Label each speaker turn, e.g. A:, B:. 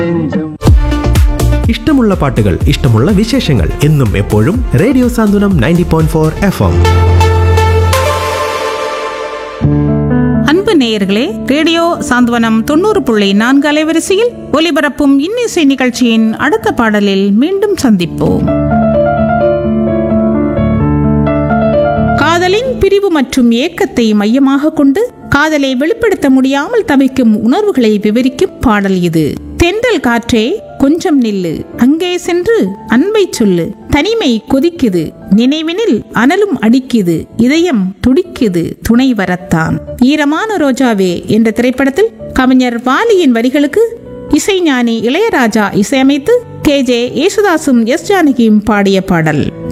A: ഇഷ്ടമുള്ള പാട്ടുകൾ ഇഷ്ടമുള്ള വിശേഷങ്ങൾ എന്നും എപ്പോഴും radio Santhwanam ninety point four F M
B: அன்பு நேயர்களே ரேடியோ சாந்தவனம் தொண்ணூறு புள்ளி நான்கு அலைவரிசையில் ஒலிபரப்பும் இன்னிசை நிகழ்ச்சியின் அடுத்த பாடலில் மீண்டும் சந்திப்போம் காதலின் பிரிவு மற்றும் ஏக்கத்தை மையமாக கொண்டு காதலை வெளிப்படுத்த முடியாமல் தவிக்கும் உணர்வுகளை விவரிக்கும் பாடல் இது தென்றல் காற்றே கொஞ்சம் நில்லு அங்கே சென்று அன்பை சொல்லு தனிமை கொதிக்குது நினைவினில் அனலும் அடிக்குது இதயம் துடிக்குது துணை வரத்தான் ஈரமான ரோஜாவே என்ற திரைப்படத்தில் கவிஞர் வாலியின் வரிகளுக்கு இசைஞானி இளையராஜா இசையமைத்து கே ஜே யேசுதாசும் எஸ் ஜானகியும் பாடிய பாடல்